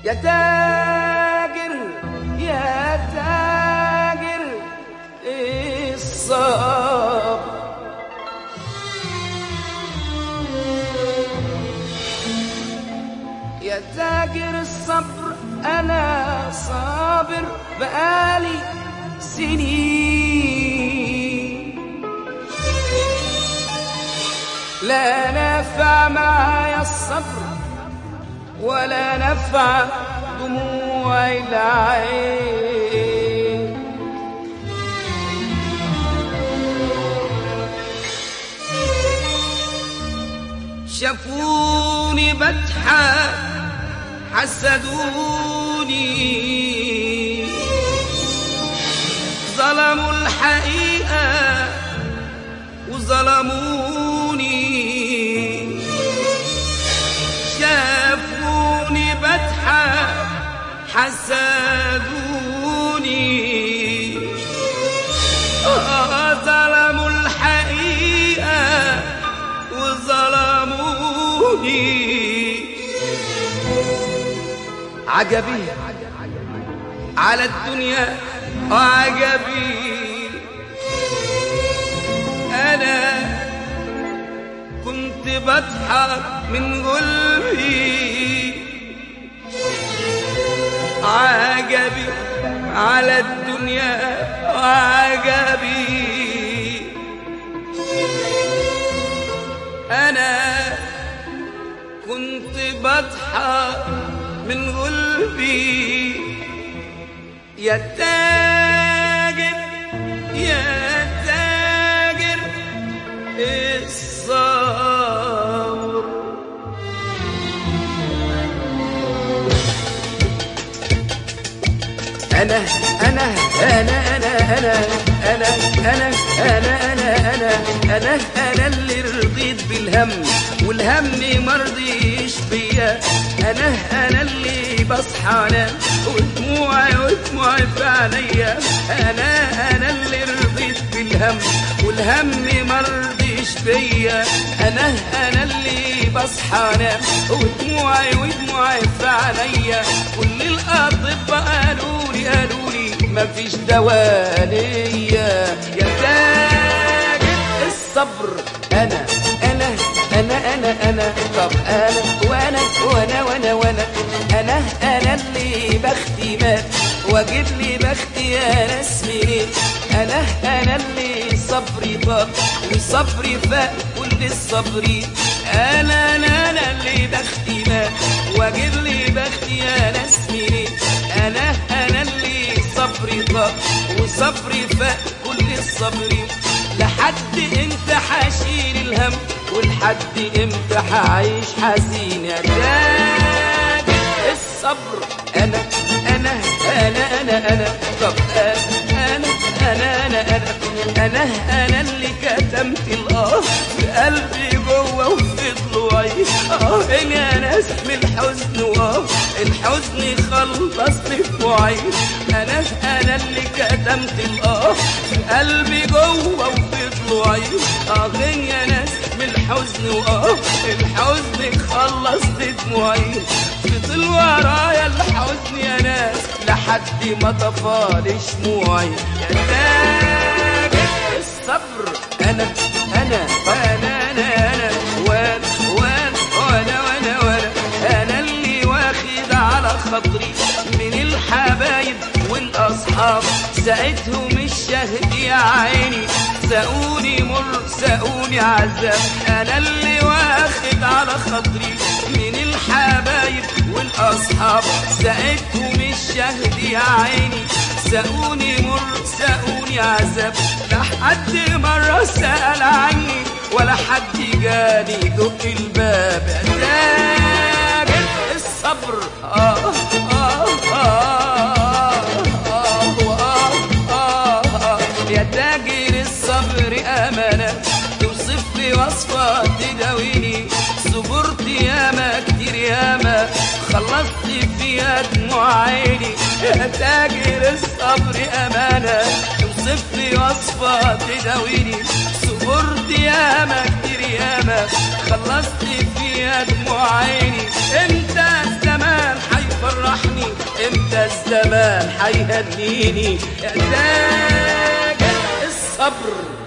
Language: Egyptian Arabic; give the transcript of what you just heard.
يا تاجر يا تاجر الصبر يا تاجر الصبر أنا صابر بقالي سنين لا نفع معايا الصبر ولا نفع دموع العين شافوني بضحك حسدوني ظلموا الحقيقة وظلموني شافوني بضحك حسدوني آه، ظلموا الحقيقة وظلموني عجبي على الدنيا عجبي أنا كنت بضحك من قلبي عجبي على الدنيا عجبي أنا كنت بضحك من قلبي يا تاجر يا تاجر الصبر أنا أنا أنا أنا أنا أنا أنا أنا أنا أنا أنا أنا اللي رضيت بالهم والهم مرضيش بيا أنا أنا اللي بصحى أنام ودموعي ودموعي في عينيا أنا أنا اللي رضيت بالهم والهم مرضيش بيا أنا أنا اللي بصحى أنام ودموعي ودموعي في عينيا كل الأطباء قالوا لي قالوا لي مفيش دواء ليا يا تاجر الصبر أنا أنا أنا أنا أنا طب أنا وأنا وأنا وأنا وأنا أنا أنا اللي بختي مات وأجيب لي بختي يا ناس منين أنا أنا اللي صبري طاب وصبري فاق كل الصبرين أنا أنا أنا اللي بختي مات وأجيب لي بختي يا ناس منين أنا أنا اللي صبري طاب وصبري فاق كل الصبرين لحد امتى حاشيل الهم ولحد امتى حعيش حزين يا تاج الصبر انا انا انا انا انا طب انا انا انا انا انا انا انا اللي كتمت الاه في قلبي جوه وفي ضلوعي اه يا ناس من الحزن واه الحزن خلصني في وعي انا انا اللي كتمت الاه في قلبي جوه وفي ضلوعي اه يا ناس من الحزن واه الحزن خلصت دموعي فضل ورايا الحزن يا ناس لحد ما طفالي شموعي يا تاجر الصبر انا انا انا انا انا وانا وانا وانا وانا وانا انا اللي واخد على خاطري من الحبايب والاصحاب ساعتهم الشهد يا عيني ساقوني مر ساقوني عذاب انا اللي واخد على خاطري من الحبايب والاصحاب ساعتهم الشهد يا عيني ساقوني مر ساقوني عذاب لا حد مرة سأل عني ولا حد جاني دق الباب تاجر الصبر آه آه آه آه آه آه آه يا تاجر الصبر أمانة توصف لي وصفة تداويني صبرت ياما كتير ياما خلصت فيها دموع عيني يا تاجر الصبر أمانة توصف لي وصفة تداويني صبرت ياما كتير ياما خلصت فيها دموع عيني انت الزمان حيفرح الزمان حيهنيني احتاج الصبر